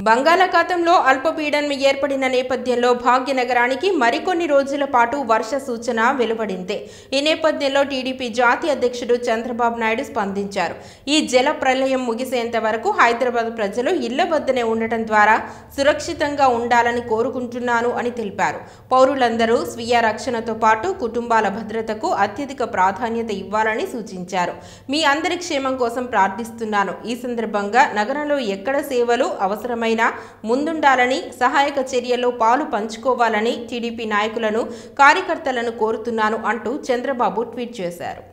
బంగాళాఖాతంలో అల్పపీడనం ఏర్పడిన నేపథ్యంలో భాగ్యనగరానికి మరికొన్ని రోజుల పాటు వర్ష సూచన వెలువడింది ఈ నేపథ్యంలో టీడీపీ జాతీయ అధ్యక్షుడు చంద్రబాబు నాయుడు స్పందించారు ఈ జల ప్రళయం ముగిసేంత వరకు హైదరాబాద్ ప్రజలు ఇళ్ల వద్దనే ఉండటం ద్వారా సురక్షితంగా ఉండాలని కోరుకుంటున్నాను అని తెలిపారు పౌరులందరూ స్వీయ రక్షణతో పాటు కుటుంబాల భద్రతకు అత్యధిక ప్రాధాన్యత ఇవ్వాలని సూచించారు మీ అందరి క్షేమం కోసం ప్రార్థిస్తున్నాను ఈ సందర్భంగా నగరంలో ఎక్కడ సేవలు అవసరమైన ముందుండాలని సహాయక చర్యల్లో పాలు పంచుకోవాలని టీడీపీ నాయకులను కార్యకర్తలను కోరుతున్నాను అంటూ చంద్రబాబు ట్వీట్ చేశారు